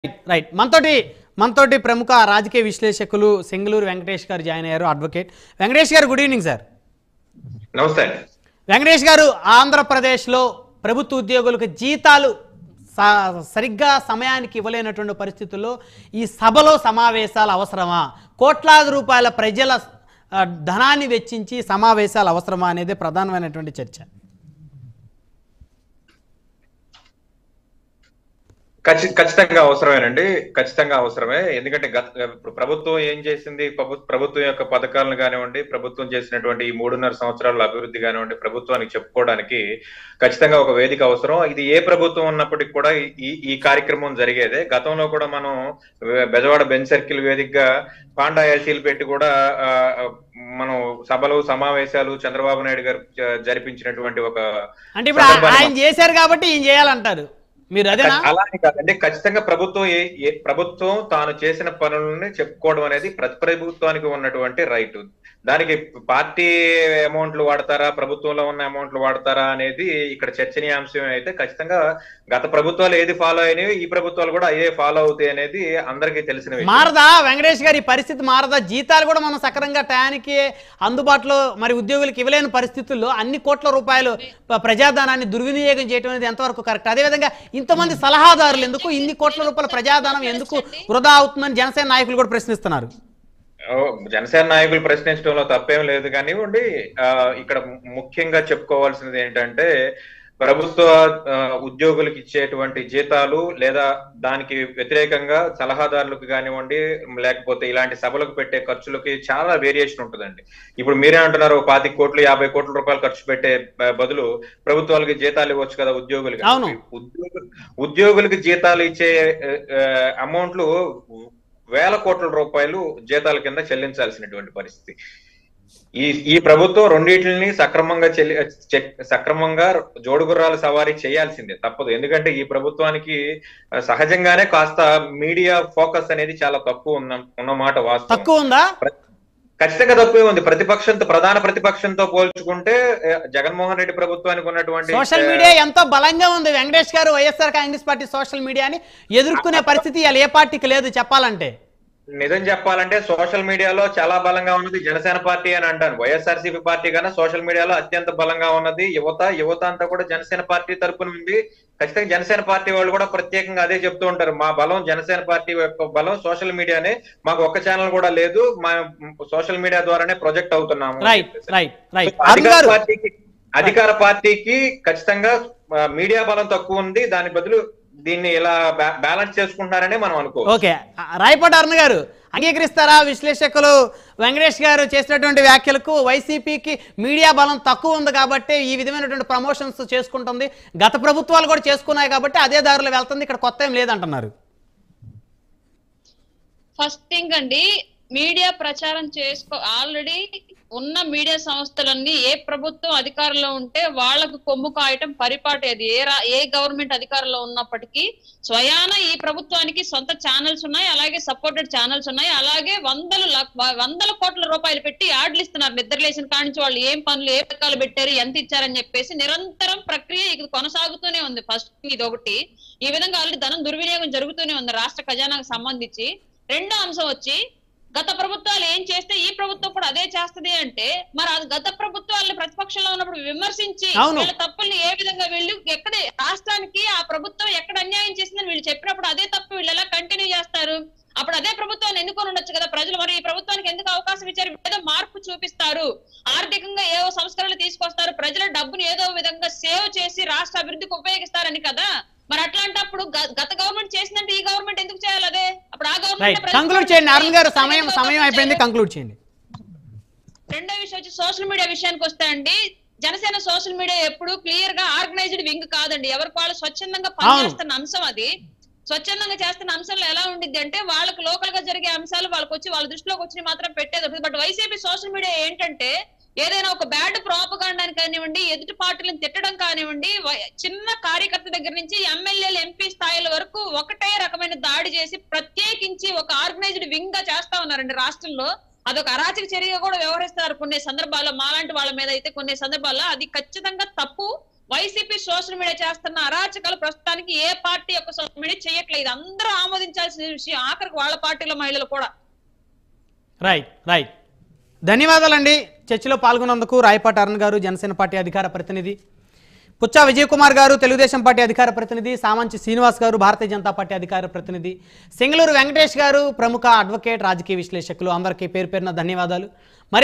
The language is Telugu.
రైట్ మనతోటి మనతోటి ప్రముఖ రాజకీయ విశ్లేషకులు సెంగళూరు వెంకటేష్ గారు జాయిన్ అయ్యారు అడ్వకేట్ వెంకటేష్ గారు గుడ్ ఈవినింగ్ సార్ నమస్తే అండి వెంకటేష్ గారు ఆంధ్రప్రదేశ్లో ప్రభుత్వ ఉద్యోగులకు జీతాలు స- సరిగ్గా సమయానికి ఇవ్వలేనటువంటి పరిస్థితుల్లో ఈ సభలో సమావేశాలు అవసరమా కోట్లాది రూపాయల ప్రజల ఆ, ధనాన్ని వెచ్చించి సమావేశాలు అవసరమా అనేది ప్రధానమైనటువంటి చర్చ ఖచ్చి- ఖచ్చితంగా అవసరమేనండి ఖచ్చితంగా అవసరమే ఎందుకంటే గత ఇప్పుడు ప్రభుత్వం ఏం చేసింది ప్రభు- ప్రభుత్వం యొక్క పథకాలను కానివ్వండి ప్రభుత్వం చేసినటువంటి ఈ మూడున్నర సంవత్సరాల అభివృద్ధి కానివ్వండి ప్రభుత్వానికి చెప్పుకోవడానికి ఖచ్చితంగా ఒక వేదిక అవసరం ఇది ఏ ప్రభుత్వం ఉన్నప్పటికీ కూడా ఈ ఈ కార్యక్రమం జరిగేదే గతంలో కూడా మనం బెజవాడ బెంచ్ సర్కిల్ వేదికగా పాండా ఎల్సీలు పెట్టి కూడా ఆ, ఆ, మనం సభలు సమావేశాలు చంద్రబాబు నాయుడు గారు జ- జరిపించినటువంటి ఒక అంటే ఇప్పుడు ఆ- సందర్భాన్ని ఆయన చేశారు కాబట్టి ఈయన చేయాలంటారు మీరు అదేనా అలానే కాదండి ఖచ్చితంగా ప్రభుత్వం ఏ ఏ ప్రభుత్వం తాను చేసిన పనులని చెప్పుకోవడం అనేది ప్రతి ప్రభుత్వానికి ఉన్నటువంటి రైట్ దానికి పార్టీ అమౌంట్లు వాడతారా ప్రభుత్వంలో ఉన్న అమౌంట్లు వాడతారా అనేది ఇక్కడ చర్చనీయాంశం అయితే ఖచ్చితంగా గత ప్రభుత్వాలు ఏది ఫాలో అయినాయో ఈ ప్రభుత్వాలు కూడా అయ్యే ఫాలో అవుతాయి అనేది అందరికీ తెలిసిన విషయం మారదా వెంకటేష్ గారి పరిస్థితి మారదా జీతాలు కూడా మనం సక్రంగా టయానికి అందుబాటులో మరి ఉద్యోగులకు ఇవ్వలేని పరిస్థితుల్లో అన్ని కోట్ల రూపాయలు ప- ప్రజాధనాన్ని దుర్వినియోగం చేయడం అనేది ఎంతవరకు కరెక్ట్ అదేవిధంగా ఇంతమంది సలహాదారులు ఎందుకు ఇన్ని కోట్ల రూపాయల ప్రజాధనం ఎందుకు వృధా అవుతుందని జనసేన నాయకులు కూడా ప్రశ్నిస్తున్నారు ఓ, జనసేన నాయకులు ప్రశ్నించడంలో తప్పేం లేదు కానివ్వండి ఆ, ఇక్కడ ముఖ్యంగా చెప్పుకోవాల్సినది ఏంటంటే ప్రభుత్వ ఆ, ఉద్యోగులకు ఇచ్చేటువంటి జీతాలు లేదా దానికి వ్యతిరేకంగా సలహాదారులకు కానివ్వండి లేకపోతే ఇలాంటి సభలకు పెట్టే ఖర్చులకి చాలా వేరియేషన్ ఉంటుందండి ఇప్పుడు మీరే అంటున్నారు ఓ పాతి కోట్లు యాభై కోట్ల రూపాయలు ఖర్చు పెట్టే బ- బదులు ప్రభుత్వాలకి జీతాలు ఇవ్వచ్చు కదా ఉద్యోగులకి అవును. ఉద్యోగులు ఉద్యోగులకి జీతాలు ఇచ్చే అమౌంట్లు వేల కోట్ల రూపాయలు జీతాల కింద చెల్లించాల్సినటువంటి పరిస్థితి ఈ ఈ ప్రభుత్వం రెండింటిని సక్రమంగా చెల్లి చెక్- సక్రమంగా జోడుగుర్రాల సవారీ చేయాల్సిందే తప్పదు ఎందుకంటే ఈ ప్రభుత్వానికి ఆ, సహజంగానే కాస్త మీడియా ఫోకస్ అనేది చాలా తక్కువ ఉన్న ఉన్నమాట వాస్తవం తక్కువ ఉందా ఖచ్చితంగా తక్కువే ఉంది ప్రతిపక్షంతో ప్రధాన ప్రతిపక్షంతో పోల్చుకుంటే ఆ, జగన్మోహన్ రెడ్డి ప్రభుత్వానికి ఉన్నటువంటి సోషల్ ఆ, మీడియా ఎంతో బలంగా ఉంది వెంకటేష్ గారు వైఎస్ఆర్ కాంగ్రెస్ పార్టీ సోషల్ మీడియాని ఎదుర్కొనే పరిస్థితి ఇవాళ ఏ పార్టీకి లేదు చెప్పాలంటే నిజం చెప్పాలంటే సోషల్ మీడియాలో చాలా బలంగా ఉన్నది జనసేన పార్టీ అని అంటాను వైఎస్ఆర్సీపీ పార్టీ కన్నా సోషల్ మీడియాలో అత్యంత బలంగా ఉన్నది యువత యువత అంతా కూడా జనసేన పార్టీ తరపున ఉంది ఖచ్చితంగా జనసేన పార్టీ వాళ్ళు కూడా ప్రత్యేకంగా అదే చెప్తూ ఉంటారు మా బలం జనసేన పార్టీ యొక్క బలం సోషల్ మీడియానే మాకు ఒక్క ఛానల్ కూడా లేదు మా సోషల్ మీడియా ద్వారానే ప్రొజెక్ట్ అవుతున్నాము అని రైట్ చెప్పేసి. రైట్ రైట్ అరుణ్ అధికార గారు పార్టీకి అధికార పార్టీకి ఖచ్చితంగా ఆ, మీడియా బలం తక్కువ ఉంది దాని బదులు దీన్ని ఇలా బ్యా- బ్యాలెన్స్ చేసుకుంటున్నారనే మనం అనుకో ఓకే రాయపాటి అరుణ్ గారు అంగీకరిస్తారా విశ్లేషకులు వెంకటేష్ గారు చేసినటువంటి వ్యాఖ్యలకు వైసీపీకి మీడియా బలం తక్కువ ఉంది కాబట్టి ఈ విధమైనటువంటి ప్రమోషన్స్ చేసుకుంటుంది గత ప్రభుత్వాలు కూడా చేసుకున్నాయి కాబట్టి అదే దారిలో వెళ్తుంది ఇక్కడ కొత్త ఏం లేదంటున్నారు ఫస్ట్ థింగ్ అండి మీడియా ప్రచారం చేసుకో ఆల్రెడీ ఉన్న మీడియా సంస్థలన్నీ ఏ ప్రభుత్వం అధికారంలో ఉంటే వాళ్ళకు కొమ్ము కాయటం పరిపాటి అది ఏ రా ఏ గవర్నమెంట్ అధికారంలో ఉన్నప్పటికీ స్వయాన ఈ ప్రభుత్వానికి సొంత ఛానల్స్ ఉన్నాయి అలాగే సపోర్టెడ్ ఛానల్స్ ఉన్నాయి అలాగే వందల లక్- వందల కోట్ల రూపాయలు పెట్టి యాడ్లు ఇస్తున్నారు నిద్రలేసిన కాడి నుంచి వాళ్ళు ఏం పనులు ఏ పథకాలు పెట్టారు ఎంత ఇచ్చారని చెప్పేసి నిరంతరం ప్రక్రియ ఇది కొనసాగుతూనే ఉంది ఫస్ట్ ఇది ఒకటి ఈ విధంగా ఆల్రెడీ ధనం దుర్వినియోగం జరుగుతూనే ఉంది రాష్ట్ర ఖజానాకు సంబంధించి రెండో అంశం వచ్చి గత ప్రభుత్వాలు ఏం చేస్తే ఈ ప్రభుత్వం కూడా అదే చేస్తది అంటే మరి అది గత ప్రభుత్వాలను ప్రతిపక్షంలో ఉన్నప్పుడు విమర్శించి అవును. వీళ్ళ తప్పుల్ని ఏ విధంగా వీళ్ళు ఎక్కడ రాష్ట్రానికి ఆ ప్రభుత్వం ఎక్కడ అన్యాయం చేసిందని వీళ్ళు చెప్పినప్పుడు అదే తప్పు వీళ్ళు ఎలా కంటిన్యూ చేస్తారు అప్పుడు అదే ప్రభుత్వాన్ని ఎన్నుకొని ఉండొచ్చు కదా ప్రజలు మరి ఈ ప్రభుత్వానికి ఎందుకు అవకాశం ఇచ్చారు ఏదో మార్పు చూపిస్తారు ఆర్థికంగా ఏవో సంస్కరణలు తీసుకొస్తారు ప్రజల డబ్బుని ఏదో విధంగా సేవ్ చేసి రాష్ట్ర అభివృద్ధికి ఉపయోగిస్తారని కదా మరి అట్లాంటప్పుడు గ- గత గవర్నమెంట్ చేసిందంటే ఈ గవర్నమెంట్ ఎందుకు చేయాలి అదే అప్పుడు ఆ రైట్ గవర్నమెంట్ కంక్లూడ్ చేయండి అరుణ్ గారు సమయం సమయం అయిపోయింది కంక్లూడ్ చేయండి రెండో విషయం వచ్చి సోషల్ మీడియా విషయానికి వస్తే అండి జనసేన సోషల్ మీడియా ఎప్పుడు క్లియర్ గా ఆర్గనైజ్డ్ వింగ్ కాదండి ఎవరికి వాళ్ళు స్వచ్ఛందంగా పనిచేస్తున్న అంశం అది స్వచ్ఛందంగా చేస్తున్న అంశంలో ఎలా ఉండిద్ది అంటే వాళ్ళకి లోకల్ గా జరిగే అంశాలు వాళ్ళకి వచ్చి వాళ్ళ దృష్టిలోకి వచ్చి మాత్రం పెట్టేది బట్ వైసీపీ సోషల్ మీడియా ఏంటంటే ఏదైనా ఒక బ్యాడ్ ప్రాపగాండాని కానివ్వండి ఎదుటి పార్టీలను తిట్టడం కానివ్వండి వై- చిన్న కార్యకర్త దగ్గర నుంచి ఎమ్మెల్యేలు ఎంపీ స్థాయిల వరకు ఒకటే రకమైన దాడి చేసి ప్రత్యేకించి ఒక ఆర్గనైజ్డ్ వింగ్ గా చేస్తా ఉన్నారండి రాష్ట్రంలో అదొక అరాచక చర్యగా కూడా వ్యవహరిస్తారు కొన్ని సందర్భాల్లో మాలాంటి వాళ్ళ మీద అయితే కొన్ని సందర్భాల్లో అది ఖచ్చితంగా తప్పు వైసీపీ సోషల్ మీడియా చేస్తున్న అరాచకాలు ప్రస్తుతానికి ఏ పార్టీ యొక్క సోషల్ మీడియా చేయట్లేదు అందరూ ఆమోదించాల్సిన విషయం ఆఖరికి వాళ్ళ పార్టీల మహిళలు కూడా రైట్ రైట్ ధన్యవాదాలండి చర్చలో పాల్గొన్నందుకు రాయపాటి అరుణ్ గారు జనసేన పార్టీ అధికార ప్రతినిధి పుచ్చా విజయ్ కుమార్ గారు తెలుగుదేశం పార్టీ అధికార ప్రతినిధి సామంచి శ్రీనివాస్ గారు భారతీయ జనతా పార్టీ అధికార ప్రతినిధి సింగళూరు వెంకటేష్ గారు ప్రముఖ అడ్వకేట్ రాజకీయ విశ్లేషకులు అందరికీ పేరు పేరున ధన్యవాదాలు మరి